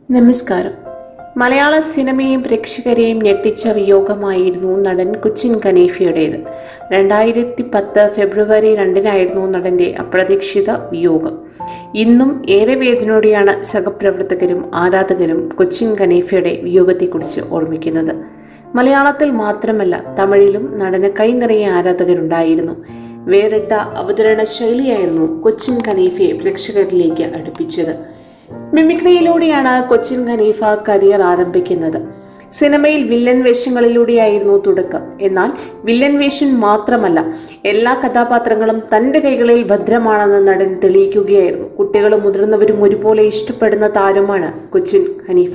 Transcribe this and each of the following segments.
നമസ്കാരം മലയാള സിനിമയും പ്രേക്ഷകരെയും ഞെട്ടിച്ച വിയോഗമായിരുന്നു നടൻ കൊച്ചിൻ ഖനീഫയുടേത് രണ്ടായിരത്തി പത്ത് ഫെബ്രുവരി രണ്ടിനായിരുന്നു നടന്റെ അപ്രതീക്ഷിത വിയോഗം ഇന്നും ഏറെ വേദനയോടെയാണ് സഹപ്രവർത്തകരും ആരാധകരും കൊച്ചിൻ ഖനീഫയുടെ വിയോഗത്തെക്കുറിച്ച് ഓർമ്മിക്കുന്നത് മലയാളത്തിൽ മാത്രമല്ല തമിഴിലും നടന് കൈനിറയെ ആരാധകരുണ്ടായിരുന്നു വേറിട്ട അവതരണ ശൈലിയായിരുന്നു കൊച്ചിൻ ഖനീഫയെ പ്രേക്ഷകരിലേക്ക് അടുപ്പിച്ചത് മിമിക്രിയിലൂടെയാണ് കൊച്ചിൻ ഖനീഫ കരിയർ ആരംഭിക്കുന്നത് സിനിമയിൽ വില്ലൻ വേഷങ്ങളിലൂടെയായിരുന്നു തുടക്കം എന്നാൽ വില്ലൻ വേഷം മാത്രമല്ല എല്ലാ കഥാപാത്രങ്ങളും തന്റെ കൈകളിൽ ഭദ്രമാണെന്ന് നടൻ തെളിയിക്കുകയായിരുന്നു കുട്ടികളും മുതിർന്നവരും ഒരുപോലെ ഇഷ്ടപ്പെടുന്ന താരമാണ് കൊച്ചിൻ ഖനീഫ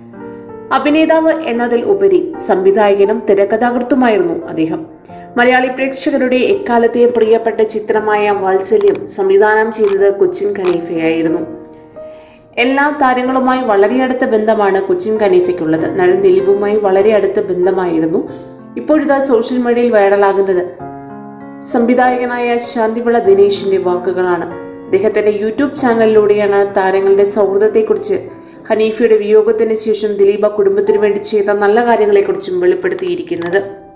അഭിനേതാവ് എന്നതിൽ ഉപരി സംവിധായകനും തിരക്കഥാകൃത്തുമായിരുന്നു അദ്ദേഹം മലയാളി പ്രേക്ഷകരുടെ എക്കാലത്തെയും പ്രിയപ്പെട്ട ചിത്രമായ വാത്സല്യം സംവിധാനം ചെയ്തത് കൊച്ചിൻ ഖനീഫയായിരുന്നു എല്ലാ താരങ്ങളുമായി വളരെ അടുത്ത ബന്ധമാണ് കൊച്ചിൻ ഖനീഫയ്ക്കുള്ളത് നടൻ ദിലീപുമായി വളരെ അടുത്ത ബന്ധമായിരുന്നു ഇപ്പോഴിതാ സോഷ്യൽ മീഡിയയിൽ വൈറലാകുന്നത് സംവിധായകനായ ശാന്തിവിള ദിനേശിന്റെ വാക്കുകളാണ് അദ്ദേഹത്തിന്റെ യൂട്യൂബ് ചാനലിലൂടെയാണ് താരങ്ങളുടെ സൗഹൃദത്തെക്കുറിച്ച് ഹനീഫയുടെ വിയോഗത്തിന് ശേഷം ദിലീപ കുടുംബത്തിനു വേണ്ടി ചെയ്ത നല്ല കാര്യങ്ങളെക്കുറിച്ചും വെളിപ്പെടുത്തിയിരിക്കുന്നത്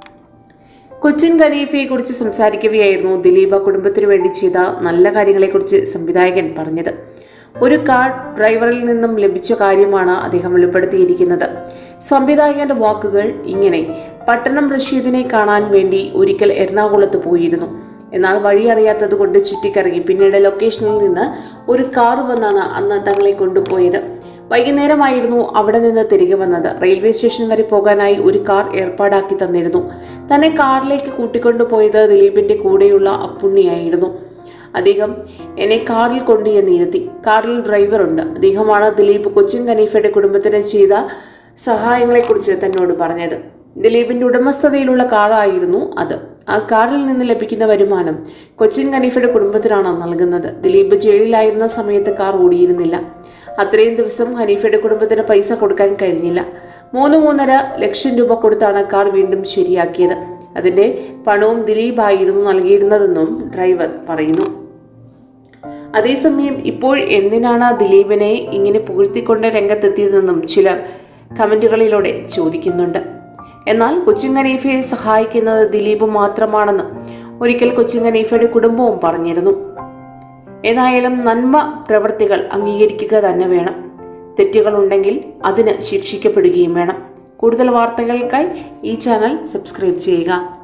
കൊച്ചിൻ ഖനീഫയെക്കുറിച്ച് സംസാരിക്കവെയായിരുന്നു ദിലീപ കുടുംബത്തിനു വേണ്ടി ചെയ്ത നല്ല കാര്യങ്ങളെക്കുറിച്ച് സംവിധായകൻ പറഞ്ഞത് ഒരു കാർ ഡ്രൈവറിൽ നിന്നും ലഭിച്ച കാര്യമാണ് അദ്ദേഹം വെളിപ്പെടുത്തിയിരിക്കുന്നത് സംവിധായകന്റെ വാക്കുകൾ ഇങ്ങനെ പട്ടണം റഷീദിനെ കാണാൻ വേണ്ടി ഒരിക്കൽ എറണാകുളത്ത് പോയിരുന്നു എന്നാൽ വഴി അറിയാത്തത് കൊണ്ട് ചുറ്റിക്കറങ്ങി പിന്നീട് ലൊക്കേഷനിൽ നിന്ന് ഒരു കാർ വന്നാണ് അന്ന് തങ്ങളെ കൊണ്ടുപോയത് വൈകുന്നേരമായിരുന്നു അവിടെ നിന്ന് തിരികെ വന്നത് റെയിൽവേ സ്റ്റേഷൻ വരെ പോകാനായി ഒരു കാർ ഏർപ്പാടാക്കി തന്നിരുന്നു തന്നെ കാറിലേക്ക് കൂട്ടിക്കൊണ്ടുപോയത് ദിലീപിന്റെ കൂടെയുള്ള അപ്പുണ്ണിയായിരുന്നു അദ്ദേഹം എന്നെ കാറിൽ കൊണ്ട് ചെന്നിരുത്തി കാറിൽ ഡ്രൈവറുണ്ട് അദ്ദേഹമാണ് ദിലീപ് കൊച്ചിൻ ഖനീഫയുടെ കുടുംബത്തിന് ചെയ്ത സഹായങ്ങളെക്കുറിച്ച് തന്നോട് പറഞ്ഞത് ദിലീപിന്റെ ഉടമസ്ഥതയിലുള്ള കാറായിരുന്നു അത് ആ കാറിൽ നിന്ന് ലഭിക്കുന്ന വരുമാനം കൊച്ചിൻ ഖനീഫയുടെ കുടുംബത്തിനാണ് നൽകുന്നത് ദിലീപ് ജയിലിലായിരുന്ന സമയത്ത് കാർ ഓടിയിരുന്നില്ല അത്രയും ദിവസം ഹനീഫയുടെ കുടുംബത്തിന് പൈസ കൊടുക്കാൻ കഴിഞ്ഞില്ല മൂന്ന് മൂന്നര ലക്ഷം രൂപ കൊടുത്താണ് കാർ വീണ്ടും ശരിയാക്കിയത് അതിന്റെ പണവും ദിലീപ് ആയിരുന്നു നൽകിയിരുന്നതെന്നും ഡ്രൈവർ പറയുന്നു അതേസമയം ഇപ്പോൾ എന്തിനാണ് ദിലീപിനെ ഇങ്ങനെ പുകഴ്ത്തിക്കൊണ്ട് രംഗത്തെത്തിയതെന്നും ചിലർ കമന്റുകളിലൂടെ ചോദിക്കുന്നുണ്ട് എന്നാൽ കൊച്ചിൻ ഖനീഫയെ സഹായിക്കുന്നത് ദിലീപ് മാത്രമാണെന്ന് ഒരിക്കൽ കൊച്ചിൻ ഖനീഫയുടെ കുടുംബവും പറഞ്ഞിരുന്നു ഏതായാലും നന്മ പ്രവൃത്തികൾ അംഗീകരിക്കുക തന്നെ വേണം തെറ്റുകളുണ്ടെങ്കിൽ അതിന് ശിക്ഷിക്കപ്പെടുകയും വേണം കൂടുതൽ വാർത്തകൾക്കായി ഈ ചാനൽ സബ്സ്ക്രൈബ് ചെയ്യുക